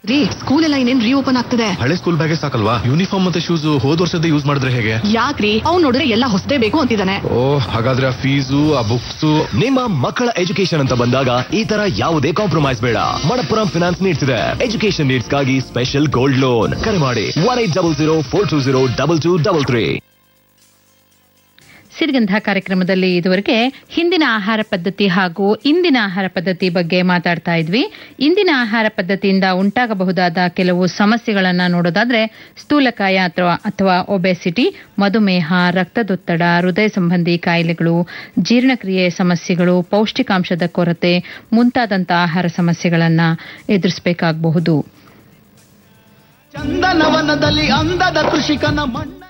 ರೀ ಸ್ಕೂಲ್ ಎಲ್ಲ ಇನ್ನೇನ್ ರೀಓಪನ್ ಆಗ್ತದೆ ಹಳೆ ಸ್ಕೂಲ್ ಬ್ಯಾಗೇ ಸಾಕಲ್ವಾ ಯೂನಿಫಾರ್ಮ್ ಮತ್ತೆ ಶೂಸ್ ಹೋದ್ ವರ್ಷದ ಯೂಸ್ ಮಾಡಿದ್ರೆ ಹೇಗೆ ಯಾಕ್ರಿ ಅವ್ನ್ ನೋಡಿದ್ರೆ ಎಲ್ಲ ಹೊಸದೇ ಬೇಕು ಅಂತಿದ್ದಾನೆ ಓ ಹಾಗಾದ್ರೆ ಆ ಫೀಸು ಆ ಬುಕ್ಸ್ ನಿಮ್ಮ ಮಕ್ಕಳ ಎಜುಕೇಶನ್ ಅಂತ ಬಂದಾಗ ಈ ತರ ಯಾವುದೇ ಕಾಂಪ್ರಮೈಸ್ ಬೇಡ ಮಣಪ್ಪುರಂ ಫಿನಾನ್ಸ್ ನೀಡ್ಸ್ ಇದೆ ಎಜುಕೇಶನ್ ನೀಡ್ಸ್ ಗಾಗಿ ಸ್ಪೆಷಲ್ ಗೋಲ್ಡ್ ಲೋನ್ ಕರೆ ಮಾಡಿ one eight double zero four two zero double two double three Sirigandha ಕಾರ್ಯಕ್ರಮದಲ್ಲಿ ಇದುವರೆಗೆ ಹಿಂದಿನ ಆಹಾರ ಪದ್ಧತಿ ಹಾಗೂ ಇಂದಿನ ಆಹಾರ ಪದ್ಧತಿ ಬಗ್ಗೆ ಮಾತಾಡ್ತಾ ಇದ್ವಿ ಇಂದಿನ ಆಹಾರ ಪದ್ಧತಿಯಿಂದ ಉಂಟಾಗಬಹುದಾದ ಕೆಲವು ಸಮಸ್ಯೆಗಳನ್ನ ನೋಡೋದಾದ್ರೆ ಸ್ಥೂಲಕಾಯ ಅಥವಾ ಅಥವಾ ಒಬೆಸಿಟಿ ಮಧುಮೇಹ ರಕ್ತದೊತ್ತಡ ಹೃದಯ ಸಂಬಂಧಿ ಕಾಯಿಲೆಗಳು ಜೀರ್ಣಕ್ರಿಯೆ ಸಮಸ್ಯೆಗಳು ಪೌಷ್ಟಿಕಾಂಶದ ಕೊರತೆ ಮುಂತಾದಂಥ ಆಹಾರ ಸಮಸ್ಯೆಗಳನ್ನ ಎದುರಿಸಬೇಕಾಗಬಹುದು ಚಂದನವನದಲ್ಲಿ ಅಂದದ ಕೃಷಿಕನ ಮಣ್ಣು